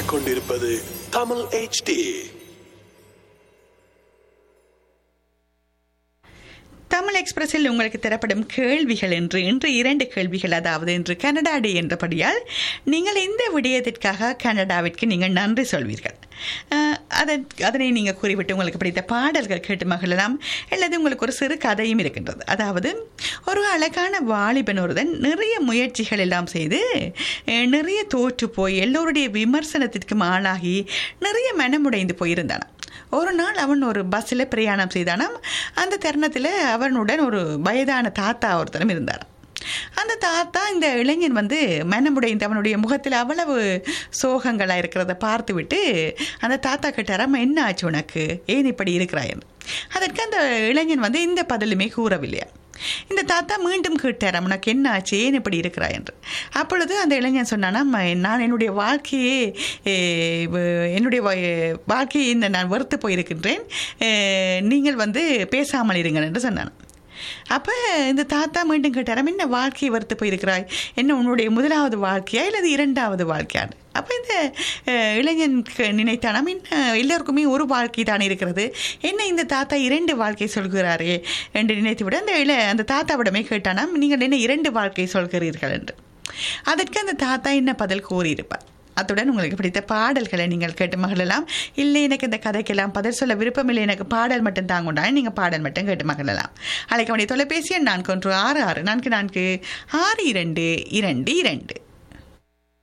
கேட்டுக்கொண்டிருப்பது தமிழ் HD தமிழ் எக்ஸ்பிரஸில் உங்களுக்கு தரப்படும் கேள்விகள் என்று இன்று இரண்டு கேள்விகள் அதாவது இன்று கனடா டே என்றபடியால் நீங்கள் இந்த விடயத்திற்காக கனடாவிற்கு நீங்கள் நன்றி சொல்வீர்கள் அஹ், அதை அதனை நீங்கள் கூறிவிட்டு உங்களுக்கு பிடித்த பாடல்கள் கேட்டு மகிழலாம் அல்லது உங்களுக்கு ஒரு சிறு கதையும் இருக்கின்றது அதாவது ஒரு அழகான வாலிபன் ஒருவன் நிறைய முயற்சிகள் எல்லாம் செய்து அஹ், நிறைய தோற்று போய் எல்லோருடைய விமர்சனத்திற்கும் ஆளாகி நிறைய மனமுடைந்து போயிருந்தானாம் ஒரு நாள் அவன் ஒரு பஸ்ஸில் பிரயாணம் செய்தானாம் அந்த தருணத்தில் அவனுடன் ஒரு வயதான தாத்தா ஒருத்தரும் இருந்தாராம் அந்த தாத்தா இந்த இளைஞன் வந்து மனமுடைந்து அவனுடைய முகத்தில் அவ்வளவு சோகங்களாக இருக்கிறத பார்த்துவிட்டு அந்த தாத்தா கிட்டாராம் என்ன ஆச்சு உனக்கு ஏன் இப்படி இருக்கிறாயன்னு அதற்கு அந்த இளைஞன் வந்து இந்த பதிலுமே கூறவில்லையா இந்த தாத்தா மீண்டும் கேட்டாராம் உனக்கு என்ன ஆச்சு ஏன் இப்படி இருக்கிறாய் என்று அப்பொழுது அந்த இளைஞன் சொன்னானாம் நான் என்னுடைய வாழ்க்கையே ஏ, வ- என்னுடைய வ- வாழ்க்கையை இந்த நான் வெறுத்து போயிருக்கின்றேன் ஏ, நீங்கள் வந்து பேசாமல் இருங்கள் என்று சொன்னான் அப்போ இந்த தாத்தா மீண்டும் கேட்டாராம் என்ன வாழ்க்கையை வெறுத்து போயிருக்கிறாய் என்ன உன்னுடைய முதலாவது வாழ்க்கையா இல்லது இரண்டாவது வாழ்க்கையான்னு அப்போ இந்த அஹ், இளைஞன் க- நினைத்தானாம் என்ன எல்லோருக்குமே ஒரு வாழ்க்கை தான் இருக்கிறது என்ன இந்த தாத்தா இரண்டு வாழ்க்கை சொல்கிறாரே என்று நினைத்துவிட அந்த இள அந்த தாத்தாவிடமே கேட்டானாம் நீங்கள் என்ன இரண்டு வாழ்க்கை சொல்கிறீர்கள் என்று அதற்கு அந்த தாத்தா என்ன பதில் கூறியிருப்பார் அத்துடன் உங்களுக்கு பிடித்த பாடல்களை நீங்கள் கேட்டு மகிழலாம் இல்லை எனக்கு இந்த கதைக்கெல்லாம் பதில் சொல்ல விருப்பமில்லை எனக்கு பாடல் மட்டும் தாங்குண்டா நீங்கள் பாடல் மட்டும் கேட்டு மகிழலாம் அழைக்க வேண்டிய தொலைபேசி எண் நான்கு ஒன்று ஆறு ஆறு நான்கு நான்கு ஆறு இரண்டு இரண்டு இரண்டு